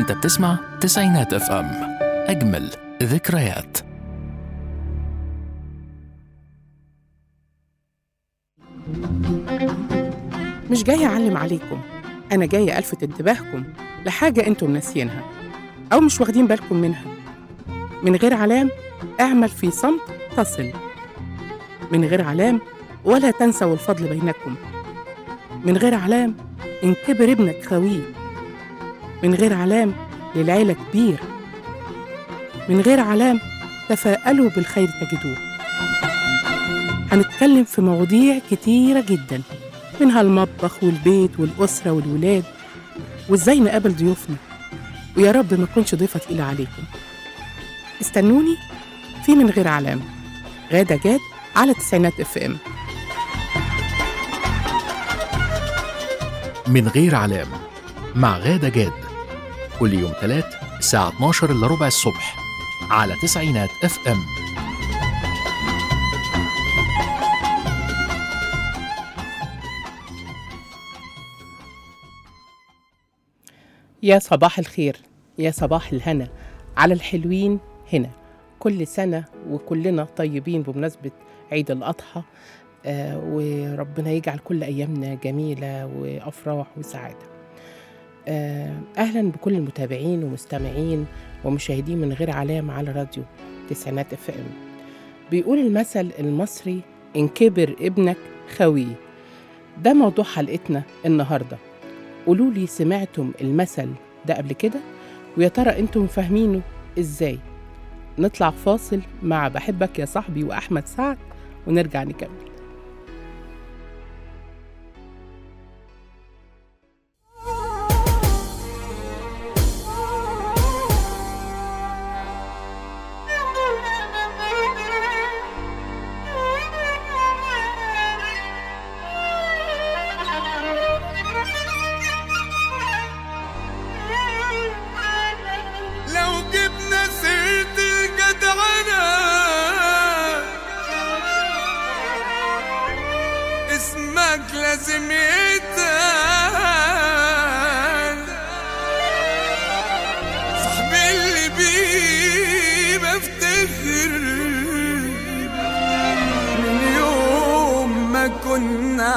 انت بتسمع تسعينات اف ام اجمل ذكريات مش جاية أعلم عليكم أنا جاية ألفت انتباهكم لحاجة أنتم ناسيينها أو مش واخدين بالكم منها من غير علام اعمل في صمت تصل من غير علام ولا تنسوا الفضل بينكم من غير علام إن كبر ابنك خويه من غير علام للعيلة كبير من غير علام تفاءلوا بالخير تجدوه هنتكلم في مواضيع كتيرة جدا منها المطبخ والبيت والأسرة والولاد وإزاي نقابل ضيوفنا ويا رب ما أكونش ضيفة تقيلة عليكم استنوني في من غير علام غادة جاد على تسعينات اف ام من غير علام مع غادة جاد كل يوم ثلاث الساعة 12 إلا ربع الصبح على تسعينات اف ام يا صباح الخير يا صباح الهنا على الحلوين هنا كل سنة وكلنا طيبين بمناسبة عيد الأضحى آه وربنا يجعل كل أيامنا جميلة وأفراح وسعادة آه أهلا بكل المتابعين ومستمعين ومشاهدين من غير علام على راديو تسعينات اف ام بيقول المثل المصري إن كبر ابنك خويه ده موضوع حلقتنا النهارده قولوا لي سمعتم المثل ده قبل كده ويا ترى انتم فاهمينه ازاي نطلع فاصل مع بحبك يا صاحبي واحمد سعد ونرجع نكمل لو جبنا سيرة الجدعنة اسمك لازم يتقال صاحبي اللي بيه بفتخر من يوم ما كنا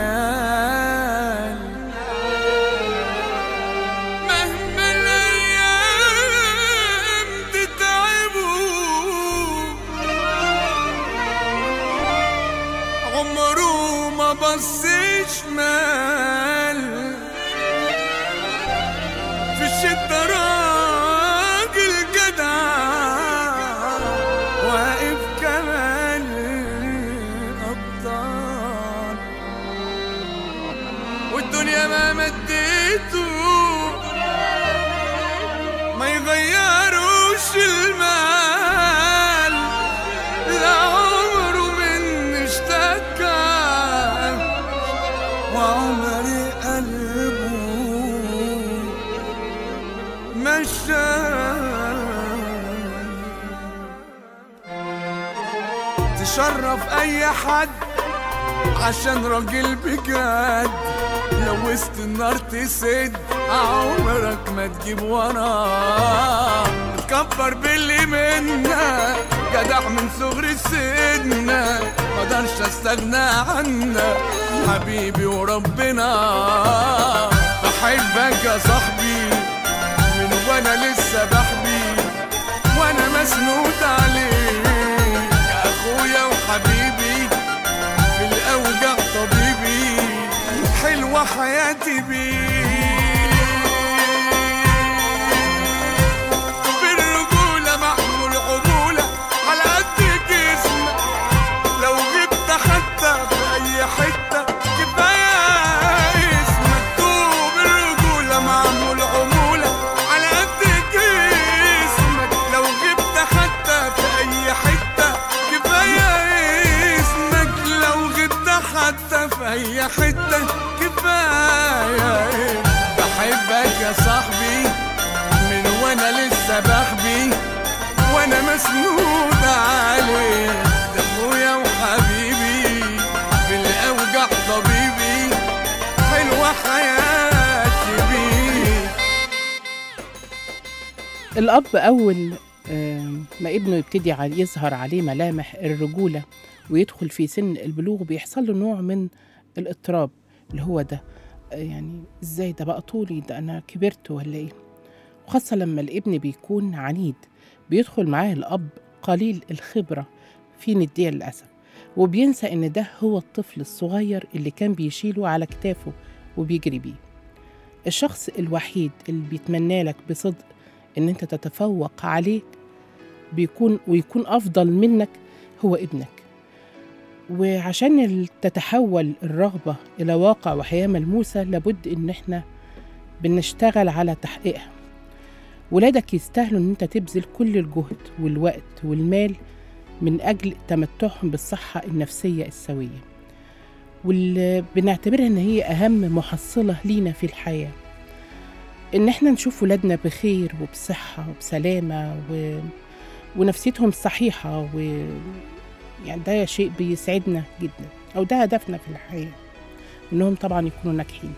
عيال مهما الايام تتعبوا عمره ما بص شمال في الشدة راجل جدع واقف كمان الأبطال والدنيا ما مديته ما يغيروش المال لا عمره من اشتكى وعمري قلبه مشى تشرف اي حد عشان راجل بجد لو وسط النار تسد عمرك ما تجيب وراه تكبر باللي منا جدع من صغر سننا مقدرش استغنى عنك حبيبي وربنا بحبك يا صاحبي من وانا لسه بحبي وانا مسنود عليك يا اخويا وحبيبي في الاوجع طبيبي حلوه حياتي بيك بالرجوله محمول عموله على قد جسمك لو جبت حتى في اي حته كفايه اسمك طوب الرجوله معمول عموله على قد جسمك لو جبت حتى في اي حته كفايه اسمك لو جبت حتى في اي حته كفايه بحبك يا صاحبي من وانا لسه بحبي وانا مسنود عليك ده اخويا وحبيبي في الاوجع طبيبي حلوه حياتي بيك الأب أول آم، ما ابنه يبتدي ع- يظهر عليه ملامح الرجولة ويدخل في سن البلوغ بيحصل له نوع من الاضطراب اللي هو ده آه، يعني ازاي ده بقى طولي ده أنا كبرت ولا إيه وخاصة لما الابن بيكون عنيد بيدخل معاه الأب قليل الخبرة في ندية للأسف وبينسى إن ده هو الطفل الصغير اللي كان بيشيله على كتافه وبيجري بيه الشخص الوحيد اللي بيتمنى لك بصدق إن أنت تتفوق عليه بيكون ويكون أفضل منك هو ابنك وعشان ال- تتحول الرغبة إلى واقع وحياة ملموسة لابد إن إحنا بنشتغل على تحقيقها ولادك يستاهلوا إن أنت تبذل كل الجهد والوقت والمال من أجل تمتعهم بالصحة النفسية السوية واللي بنعتبرها إن هي أهم محصلة لينا في الحياة إن إحنا نشوف ولادنا بخير وبصحة وبسلامة و... ونفسيتهم صحيحة و يعني ده شيء بيسعدنا جدا أو ده هدفنا في الحياة إنهم طبعا يكونوا ناجحين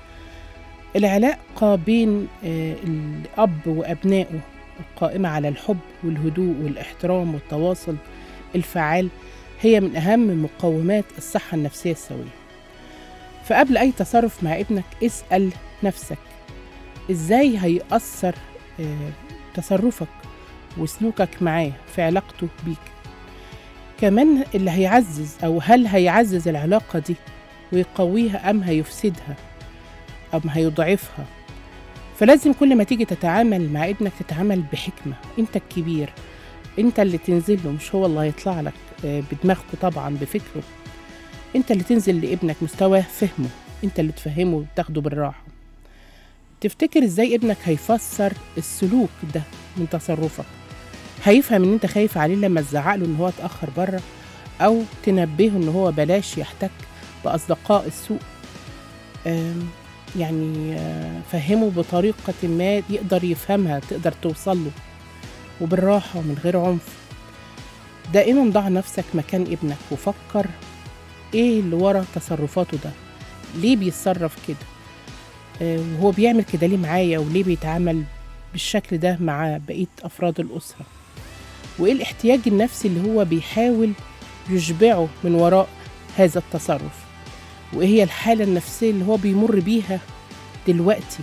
العلاقة بين آه، الأب وأبنائه القائمة على الحب والهدوء والاحترام والتواصل الفعال هي من أهم مقومات الصحة النفسية السوية فقبل أي تصرف مع ابنك اسأل نفسك إزاي هيأثر آه، تصرفك وسلوكك معاه في علاقته بيك كمان اللي هيعزز أو هل هيعزز العلاقة دي ويقويها أم هيفسدها أم هيضعفها فلازم كل ما تيجي تتعامل مع ابنك تتعامل بحكمة انت الكبير انت اللي تنزل له مش هو اللي هيطلع لك آه، بدماغه طبعا بفكره انت اللي تنزل لابنك مستوى فهمه انت اللي تفهمه وتاخده بالراحة تفتكر ازاي ابنك هيفسر السلوك ده من تصرفك هيفهم ان انت خايف عليه لما تزعق له ان هو اتاخر بره او تنبهه ان هو بلاش يحتك باصدقاء السوء آم، يعني آه، فهمه بطريقة ما يقدر يفهمها تقدر توصل له وبالراحة ومن غير عنف دائما ضع نفسك مكان ابنك وفكر ايه اللي ورا تصرفاته ده ليه بيتصرف كده آه، وهو بيعمل كده ليه معايا وليه بيتعامل بالشكل ده مع بقية أفراد الأسرة وإيه الاحتياج النفسي اللي هو بيحاول يشبعه من وراء هذا التصرف وإيه هي الحالة النفسية اللي هو بيمر بيها دلوقتي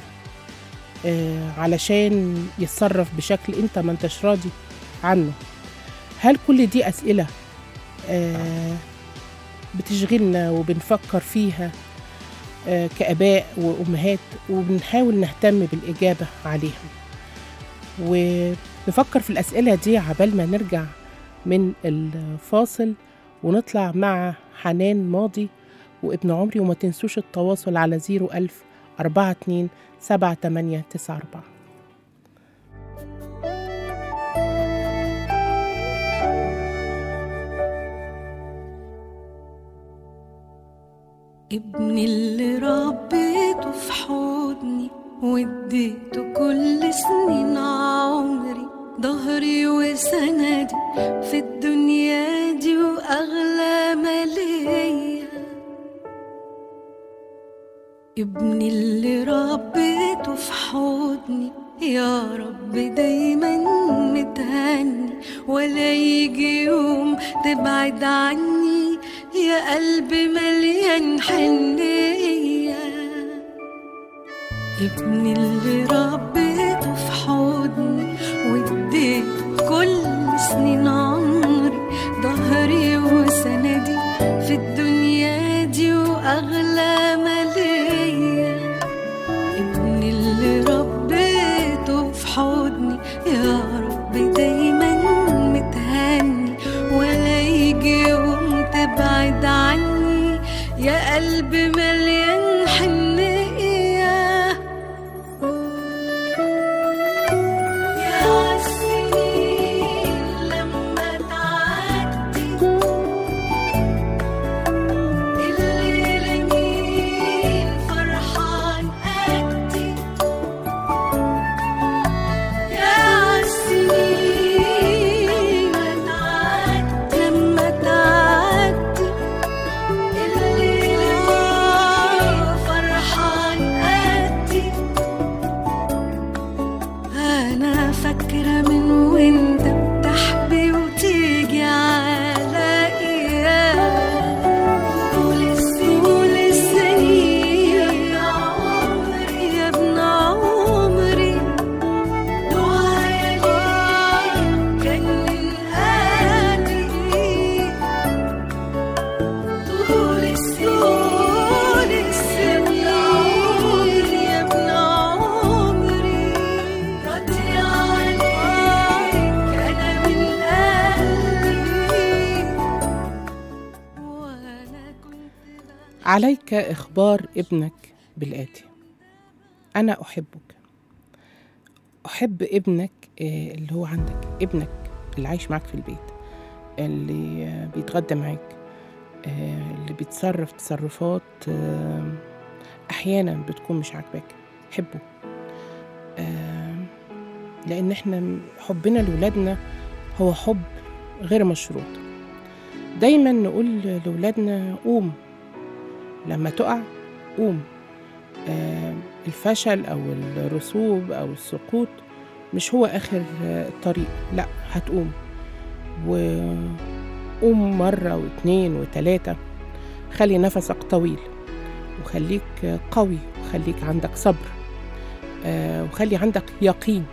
آه علشان يتصرف بشكل انت ما انتش راضي عنه هل كل دي أسئلة آه بتشغلنا وبنفكر فيها آه كآباء وأمهات وبنحاول نهتم بالإجابة عليها ونفكر في الأسئلة دي عبال ما نرجع من الفاصل ونطلع مع حنان ماضي وابن عمري وما تنسوش التواصل على 01000 42 7894 ابني اللي ربيته في حضني واديته كل سنين عمري ظهري وسندي في الدنيا دي واغلى ما ليا ابني اللي ربيته في حضني يا رب دايما متهني ولا يجي يوم تبعد عني يا قلبي مليان حنية ابني اللي ربيته في حضني واديته كل سنين عمري ظهري وسندي في الدنيا دي واغلى ما ليا ابني اللي ربيته في حضني يا رب دايما متهني ولا يجي يوم تبعد عني يا قلبي مليان حنية عليك إخبار ابنك بالآتي أنا أحبك أحب ابنك آه، اللي هو عندك ابنك اللي عايش معاك في البيت اللي آه، بيتغدى معاك آه، اللي بيتصرف تصرفات آه، أحيانا بتكون مش عاجباك حبه آه، لأن احنا حبنا لولادنا هو حب غير مشروط دايما نقول لولادنا قوم لما تقع قوم آه، الفشل أو الرسوب أو السقوط مش هو آخر آه، الطريق لا هتقوم وقوم مرة واتنين وتلاتة خلي نفسك طويل وخليك قوي وخليك عندك صبر آه، وخلي عندك يقين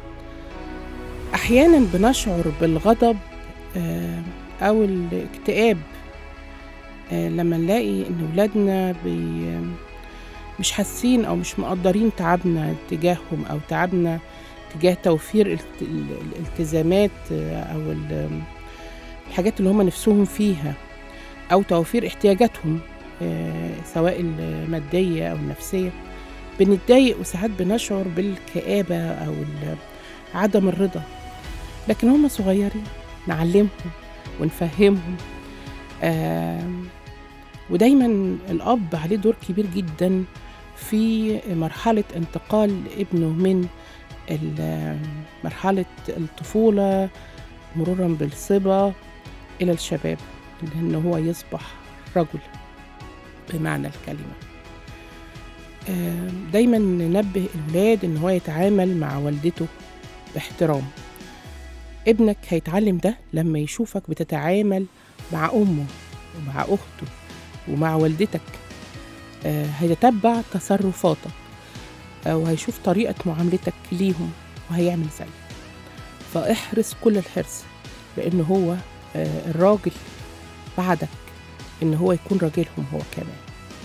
أحيانا بنشعر بالغضب آه، أو الاكتئاب آه، لما نلاقي إن ولادنا بي مش حاسين أو مش مقدرين تعبنا تجاههم أو تعبنا تجاه توفير الت- ال- الالتزامات آه، أو ال- الحاجات اللي هم نفسهم فيها أو توفير احتياجاتهم آه، سواء المادية أو النفسية بنتضايق وساعات بنشعر بالكآبة أو ال- عدم الرضا لكن هم صغيرين نعلمهم ونفهمهم آم، ودايما الأب عليه دور كبير جدا في مرحلة انتقال ابنه من ال- مرحلة الطفولة مرورا بالصبا إلى الشباب لأنه هو يصبح رجل بمعنى الكلمة آم، دايما ننبه الولاد ان هو يتعامل مع والدته باحترام ابنك هيتعلم ده لما يشوفك بتتعامل مع امه ومع اخته ومع والدتك آه، هيتتبع تصرفاتك آه، وهيشوف طريقة معاملتك ليهم وهيعمل زيك فاحرص كل الحرص لأن هو آه، الراجل بعدك إن هو يكون راجلهم هو كمان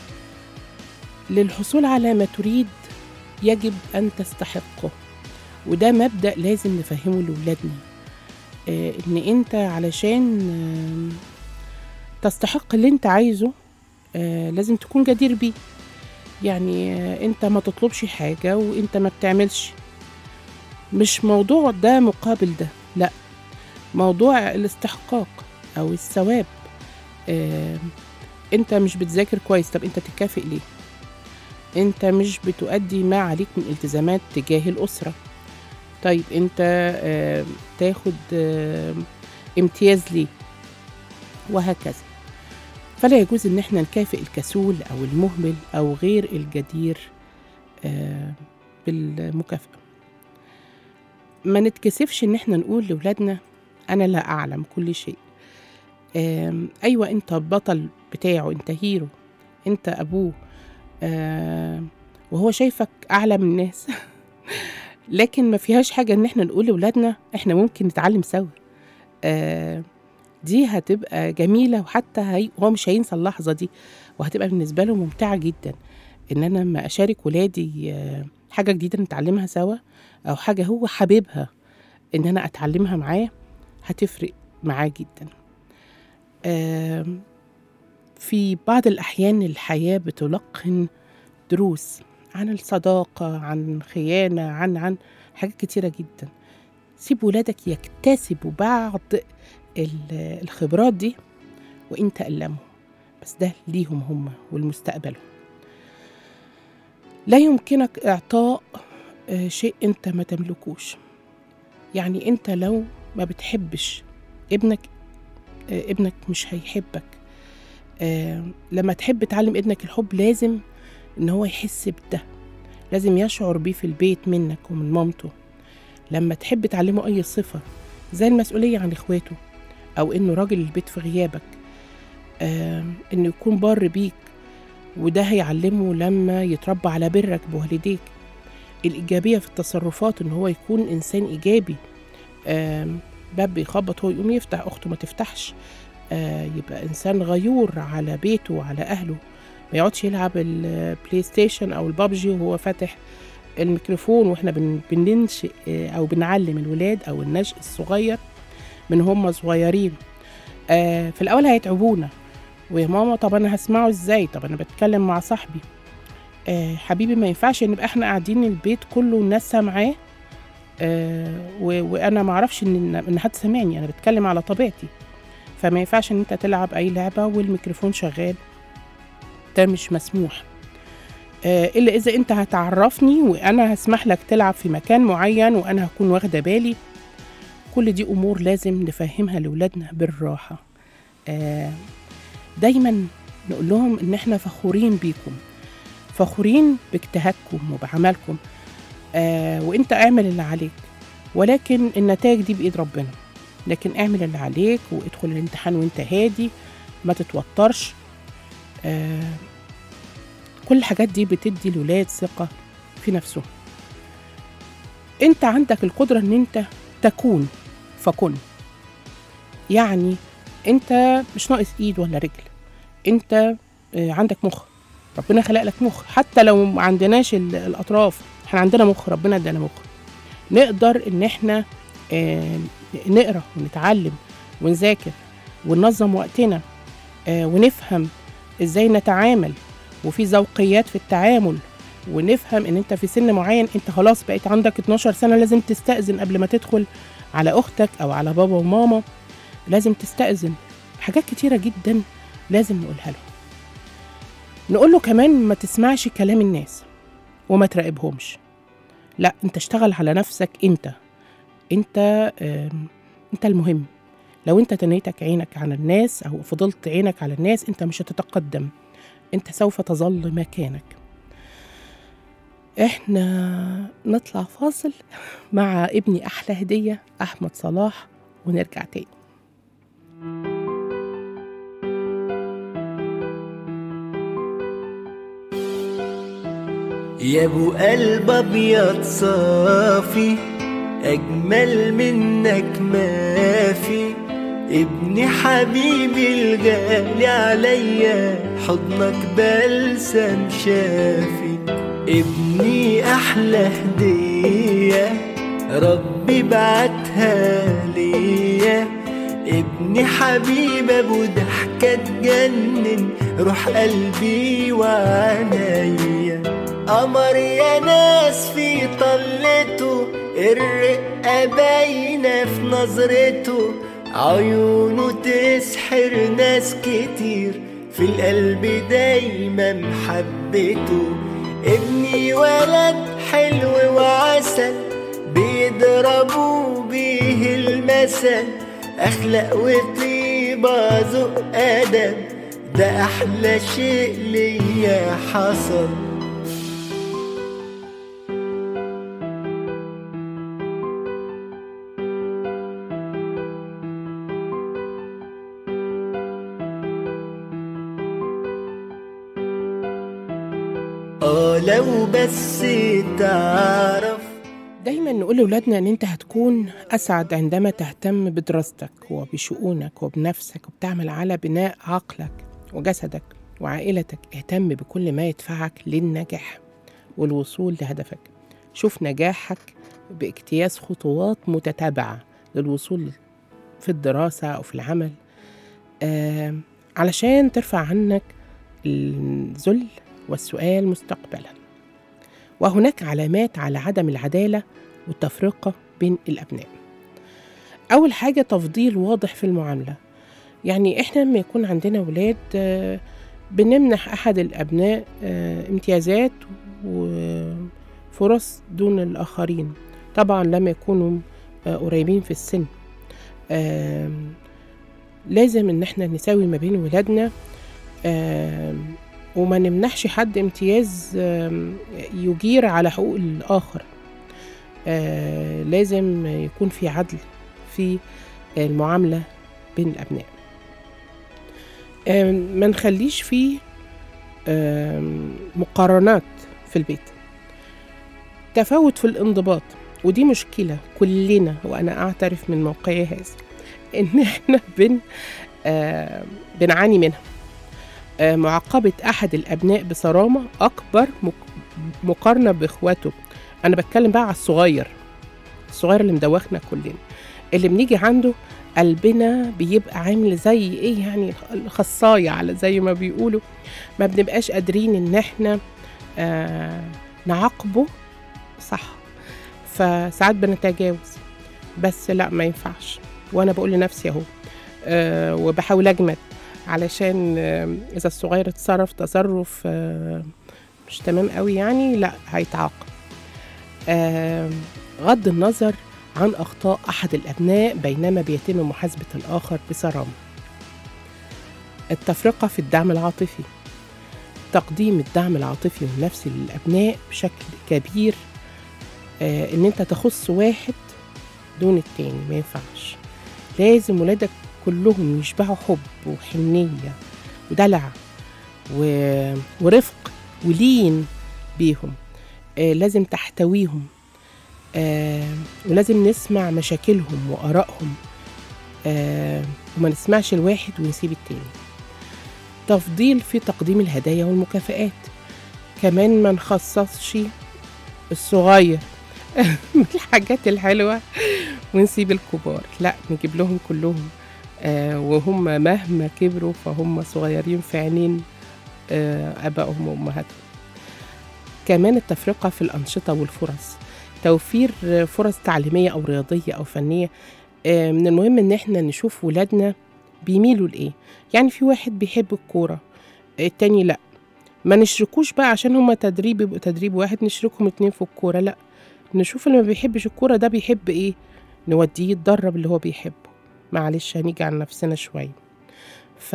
للحصول على ما تريد يجب أن تستحقه وده مبدأ لازم نفهمه لأولادنا آه، إن أنت علشان آه، تستحق اللي أنت عايزه آه، لازم تكون جدير بيه يعني آه، أنت ما تطلبش حاجة وأنت ما بتعملش مش موضوع ده مقابل ده لا موضوع الاستحقاق أو الثواب آه، أنت مش بتذاكر كويس طب أنت تكافئ ليه انت مش بتؤدي ما عليك من التزامات تجاه الأسرة طيب انت آه، تاخد آه، امتياز ليه وهكذا فلا يجوز ان احنا نكافئ الكسول او المهمل او غير الجدير آه، بالمكافأة ما نتكسفش ان احنا نقول لولادنا انا لا اعلم كل شيء آم، ايوه انت البطل بتاعه انت هيرو انت ابوه آه وهو شايفك اعلى من الناس لكن ما فيهاش حاجه ان احنا نقول لاولادنا احنا ممكن نتعلم سوا آه دي هتبقى جميله وحتى هي هو مش هينسى اللحظه دي وهتبقى بالنسبه له ممتعه جدا ان انا لما اشارك ولادي آه حاجه جديده نتعلمها سوا او حاجه هو حاببها ان انا اتعلمها معاه هتفرق معاه جدا آه في بعض الأحيان الحياة بتلقن دروس عن الصداقة عن خيانة عن عن حاجات كتيرة جدا سيب ولادك يكتسبوا بعض ال- الخبرات دي وانت علمهم بس ده ليهم هم والمستقبلهم لا يمكنك إعطاء آه، شيء انت ما تملكوش يعني انت لو ما بتحبش ابنك آه، ابنك مش هيحبك آه، لما تحب تعلم ابنك الحب لازم ان هو يحس بده لازم يشعر بيه في البيت منك ومن مامته لما تحب تعلمه اي صفة زي المسؤولية عن اخواته او انه راجل البيت في غيابك آه، انه يكون بار بيك وده هيعلمه لما يتربى على برك بوالديك الإيجابية في التصرفات إن هو يكون إنسان إيجابي آم، باب بيخبط هو يقوم يفتح أخته ما تفتحش آه، يبقى إنسان غيور على بيته وعلى أهله ما يقعدش يلعب البلاي ستيشن أو البابجي وهو فاتح الميكروفون واحنا بن- بننشئ آه، أو بنعلم الولاد أو النشء الصغير من هم صغيرين آه، في الأول هيتعبونا ويا ماما طب انا هسمعه ازاي طب انا بتكلم مع صاحبي آه حبيبي ما ينفعش نبقى احنا قاعدين البيت كله والناس سامعاه آه و- وانا ما اعرفش ان ان حد سامعني انا بتكلم على طبيعتي فما ينفعش ان انت تلعب اي لعبه والميكروفون شغال ده مش مسموح آه الا اذا انت هتعرفني وانا هسمح لك تلعب في مكان معين وانا هكون واخده بالي كل دي امور لازم نفهمها لاولادنا بالراحه آه دايما نقول لهم ان احنا فخورين بيكم فخورين باجتهادكم وبعملكم آه وانت اعمل اللي عليك ولكن النتائج دي بايد ربنا لكن اعمل اللي عليك وادخل الامتحان وانت هادي ما تتوترش آه كل الحاجات دي بتدي الولاد ثقة في نفسهم انت عندك القدرة ان انت تكون فكن يعني انت مش ناقص ايد ولا رجل انت آه، عندك مخ ربنا خلق لك مخ حتى لو ما عندناش ال- الاطراف احنا عندنا مخ ربنا ادانا مخ نقدر ان احنا آه، نقرا ونتعلم ونذاكر وننظم وقتنا آه، ونفهم ازاي نتعامل وفي ذوقيات في التعامل ونفهم ان انت في سن معين انت خلاص بقيت عندك 12 سنه لازم تستأذن قبل ما تدخل على اختك او على بابا وماما لازم تستأذن حاجات كتيره جدا لازم نقولها له نقول له كمان ما تسمعش كلام الناس وما تراقبهمش لا انت اشتغل على نفسك انت انت آم، انت المهم لو انت تنيتك عينك على الناس او فضلت عينك على الناس انت مش هتتقدم انت سوف تظل مكانك احنا نطلع فاصل مع ابني احلى هديه احمد صلاح ونرجع تاني يا ابو قلب ابيض صافي اجمل منك ما في ابني حبيبي الغالي عليا حضنك بلسم شافي ابني احلى هديه ربي بعتها ليا ابني حبيب ابو ضحكه تجنن روح قلبي وعنيا قمر يا ناس في طلته الرقة باينة في نظرته عيونه تسحر ناس كتير في القلب دايما محبته ابني ولد حلو وعسل بيضربوا بيه المثل أخلاق وطيبة ذوق أدب ده أحلى شيء ليا حصل اه لو بس تعرف دايما نقول لأولادنا إن أنت هتكون أسعد عندما تهتم بدراستك وبشؤونك وبنفسك وبتعمل على بناء عقلك وجسدك وعائلتك اهتم بكل ما يدفعك للنجاح والوصول لهدفك شوف نجاحك باجتياز خطوات متتابعة للوصول في الدراسة أو في العمل آه علشان ترفع عنك الذل والسؤال مستقبلا وهناك علامات على عدم العدالة والتفرقة بين الأبناء أول حاجة تفضيل واضح في المعاملة يعني إحنا لما يكون عندنا ولاد آه، بنمنح أحد الأبناء آه، امتيازات وفرص دون الآخرين طبعا لما يكونوا آه، قريبين في السن آم، لازم إن إحنا نساوي ما بين ولادنا آم، وما نمنحش حد امتياز آم، يجير على حقوق الآخر آه، لازم يكون في عدل في المعاملة بين الأبناء آم، ما نخليش فيه آم، مقارنات في البيت تفاوت في الانضباط ودي مشكلة كلنا وأنا أعترف من موقعي هذا إن إحنا بن آه بنعاني منها آه معاقبة أحد الأبناء بصرامة أكبر مق- مقارنة بإخواته أنا بتكلم بقى على الصغير الصغير اللي مدوخنا كلنا اللي بنيجي عنده قلبنا بيبقى عامل زي ايه يعني الخصاية على زي ما بيقولوا ما بنبقاش قادرين ان احنا آه نعاقبه صح فساعات بنتجاوز بس لا ما ينفعش وانا بقول لنفسي اهو آه وبحاول اجمد علشان آه اذا الصغير اتصرف تصرف آه مش تمام قوي يعني لا هيتعاقب آه غض النظر عن اخطاء احد الابناء بينما بيتم محاسبه الاخر بصرامه التفرقه في الدعم العاطفي تقديم الدعم العاطفي والنفسي للابناء بشكل كبير آه ان انت تخص واحد دون التاني ما ينفعش لازم ولادك كلهم يشبعوا حب وحنية ودلع و... ورفق ولين بيهم آه لازم تحتويهم آه ولازم نسمع مشاكلهم وآرائهم آه وما نسمعش الواحد ونسيب التاني تفضيل في تقديم الهدايا والمكافآت كمان ما نخصصش الصغير من الحاجات الحلوة ونسيب الكبار لا نجيب لهم كلهم آه وهم مهما كبروا فهم صغيرين في عينين آه آبائهم وأمهاتهم كمان التفرقة في الأنشطة والفرص توفير فرص تعليمية أو رياضية أو فنية آه من المهم إن إحنا نشوف ولادنا بيميلوا لإيه يعني في واحد بيحب الكورة التاني لأ ما نشركوش بقى عشان هما تدريب يبقوا تدريب واحد نشركهم اتنين في الكورة لأ نشوف اللي ما بيحبش الكورة ده بيحب ايه نوديه يتدرب اللي هو بيحبه معلش هنيجي على نفسنا شوية ف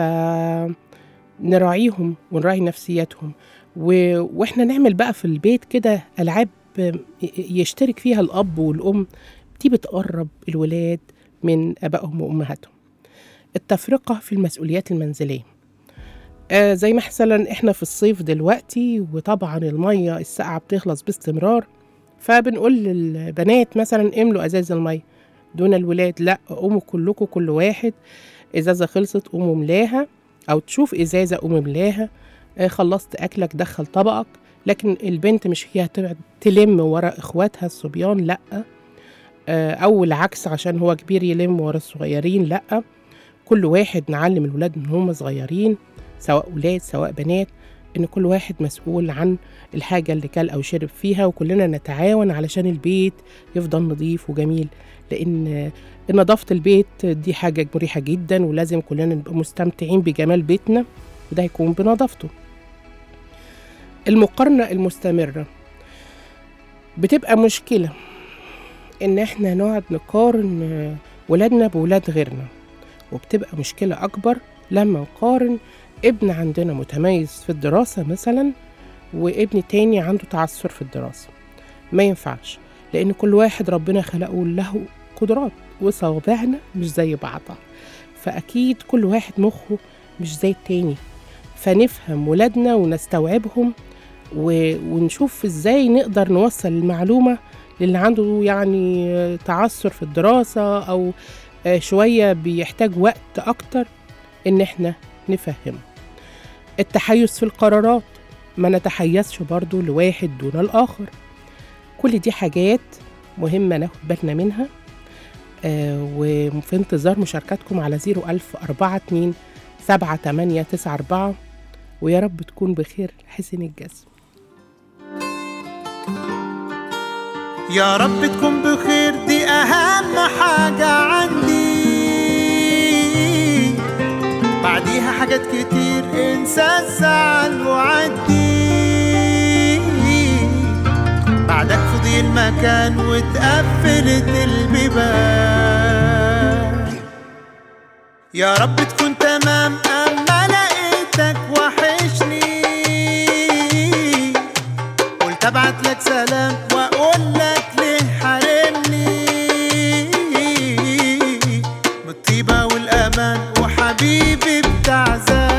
نراعيهم ونراعي نفسياتهم و... واحنا نعمل بقى في البيت كده ألعاب يشترك فيها الأب والأم دي بتقرب الولاد من آبائهم وأمهاتهم التفرقة في المسؤوليات المنزلية آه زي مثلا احنا في الصيف دلوقتي وطبعا المية الساقعة بتخلص باستمرار فبنقول للبنات مثلا املوا ازاز الميه دون الولاد لا قوموا كلكم كل واحد ازازه خلصت قوموا ملاها او تشوف ازازه قوم ملاها آه خلصت اكلك دخل طبقك لكن البنت مش هي هتقعد تلم ورا اخواتها الصبيان لا آه او العكس عشان هو كبير يلم ورا الصغيرين لا كل واحد نعلم الولاد من هم صغيرين سواء ولاد سواء بنات ان كل واحد مسؤول عن الحاجة اللي كل أو شرب فيها وكلنا نتعاون علشان البيت يفضل نظيف وجميل لأن نظافة البيت دي حاجة مريحة جدا ولازم كلنا نبقى مستمتعين بجمال بيتنا وده هيكون بنظافته المقارنة المستمرة بتبقى مشكلة إن إحنا نقعد نقارن ولادنا بولاد غيرنا وبتبقى مشكلة أكبر لما نقارن ابن عندنا متميز في الدراسة مثلا وابن تاني عنده تعثر في الدراسة ما ينفعش لأن كل واحد ربنا خلقه له قدرات وصوابعنا مش زي بعضها فأكيد كل واحد مخه مش زي التاني فنفهم ولادنا ونستوعبهم و... ونشوف ازاي نقدر نوصل المعلومة للي عنده يعني تعثر في الدراسة أو شوية بيحتاج وقت أكتر إن احنا نفهمه التحيز في القرارات ما نتحيزش برضو لواحد دون الآخر كل دي حاجات مهمة ناخد بالنا منها آه وفي انتظار مشاركاتكم على 01042 7894 ويا رب تكون بخير حسن الجسم يا رب تكون بخير دي أهم حاجة عندي بعديها حاجات كتير انسى الزعل وعدي بعدك فضي المكان واتقفلت البيبان يا رب تكون تمام اما لقيتك وحشني قلت ابعت لك سلام واقول لك ليه حارمني بالطيبة والامان وحبيبي بتاع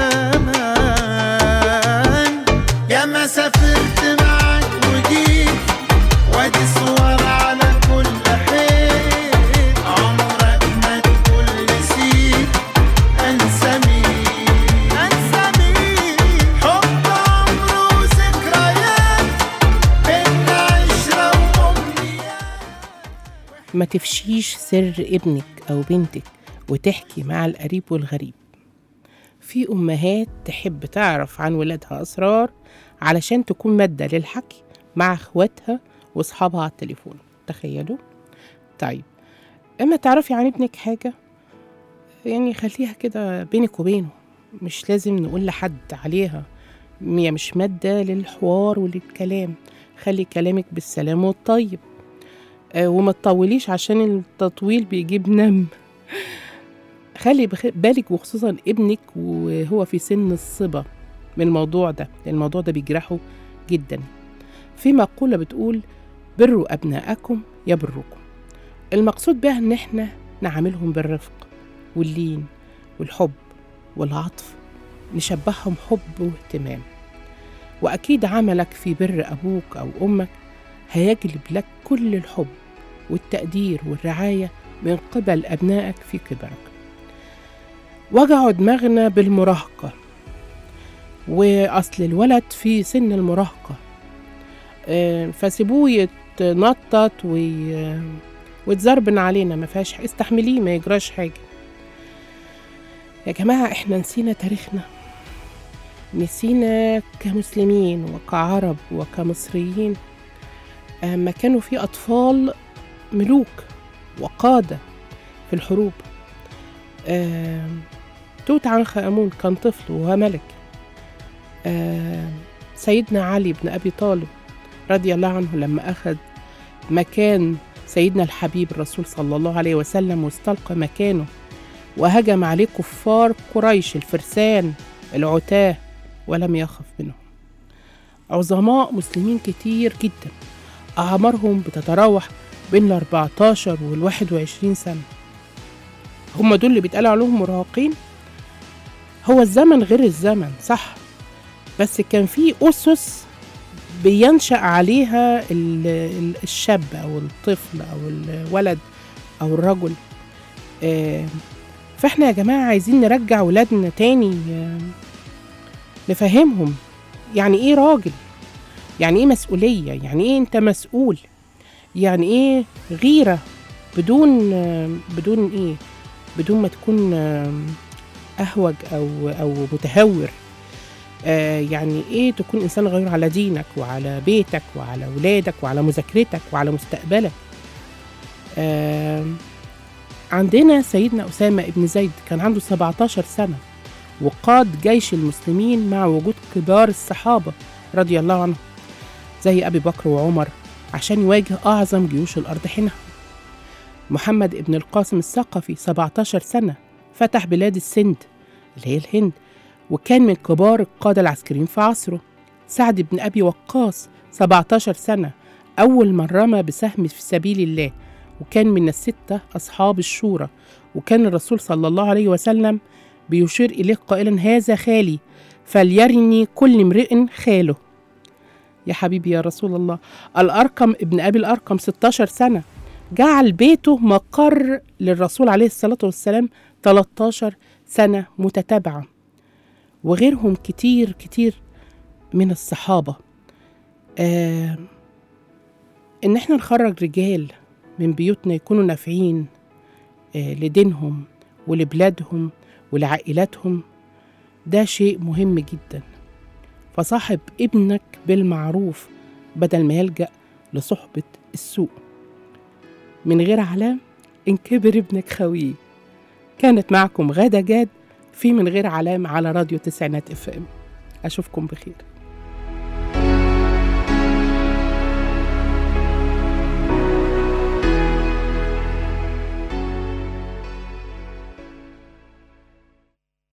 زمان يا ما سافرت معاك وجيت وادي الصور على كل حيط عمرك ما تقول نسيت انسى مين انسى مين حب عمره وذكريات بينا عشرة وامنيات ما تفشيش سر ابنك أو بنتك وتحكي مع القريب والغريب في أمهات تحب تعرف عن ولادها أسرار علشان تكون مادة للحكي مع اخواتها واصحابها على التليفون تخيلوا طيب اما تعرفي عن ابنك حاجة يعني خليها كده بينك وبينه مش لازم نقول لحد عليها هي مش مادة للحوار وللكلام خلي كلامك بالسلام والطيب آه وما تطوليش عشان التطويل بيجيب نم خلي بخ- بالك وخصوصا ابنك وهو في سن الصبا من الموضوع ده لأن الموضوع ده بيجرحه جدا في مقولة بتقول بروا أبناءكم يبركم المقصود بها إن إحنا نعاملهم بالرفق واللين والحب والعطف نشبههم حب واهتمام وأكيد عملك في بر أبوك أو أمك هيجلب لك كل الحب والتقدير والرعاية من قبل أبنائك في كبرك وجعوا دماغنا بالمراهقة وأصل الولد في سن المراهقة آه، فسيبوه يتنطط وي... وتزربن علينا ما فيهاش استحمليه ما يجراش حاجة يا جماعة احنا نسينا تاريخنا نسينا كمسلمين وكعرب وكمصريين أما كانوا في أطفال ملوك وقادة في الحروب آم، توت عنخ آمون كان طفل وهو ملك آم، سيدنا علي بن أبي طالب رضي الله عنه لما أخذ مكان سيدنا الحبيب الرسول صلى الله عليه وسلم واستلقى مكانه وهجم عليه كفار قريش الفرسان العتاه ولم يخف منهم عظماء مسلمين كتير جدا أعمارهم بتتراوح بين ال 14 وال 21 سنة هم دول اللي بيتقال عليهم مراهقين هو الزمن غير الزمن صح بس كان في أسس بينشأ عليها ال- ال- الشاب أو الطفل أو الولد أو الرجل آه، فاحنا يا جماعة عايزين نرجع ولادنا تاني آه، نفهمهم يعني ايه راجل يعني ايه مسؤولية يعني ايه انت مسؤول يعني ايه غيرة بدون آه، بدون ايه بدون ما تكون آه، اهوج او او متهور آه، يعني ايه تكون انسان غير على دينك وعلى بيتك وعلى ولادك وعلى مذاكرتك وعلى مستقبلك آه، عندنا سيدنا أسامة ابن زيد كان عنده 17 سنة وقاد جيش المسلمين مع وجود كبار الصحابة رضي الله عنهم زي أبي بكر وعمر عشان يواجه أعظم جيوش الأرض حينها محمد ابن القاسم الثقفي 17 سنة فتح بلاد السند اللي هي الهند وكان من كبار القادة العسكريين في عصره سعد بن أبي وقاص 17 سنة أول من رمى بسهم في سبيل الله وكان من الستة أصحاب الشورى وكان الرسول صلى الله عليه وسلم بيشير إليه قائلا هذا خالي فليرني كل امرئ خاله يا حبيبي يا رسول الله الأرقم ابن أبي الأرقم 16 سنة جعل بيته مقر للرسول عليه الصلاة والسلام 13 سنة متتابعة وغيرهم كتير كتير من الصحابة آه إن إحنا نخرج رجال من بيوتنا يكونوا نافعين آه لدينهم ولبلادهم ولعائلاتهم ده شيء مهم جدا فصاحب ابنك بالمعروف بدل ما يلجأ لصحبة السوء من غير علام إن كبر ابنك خويه كانت معكم غادة جاد في من غير علام على راديو تسعينات اف ام أشوفكم بخير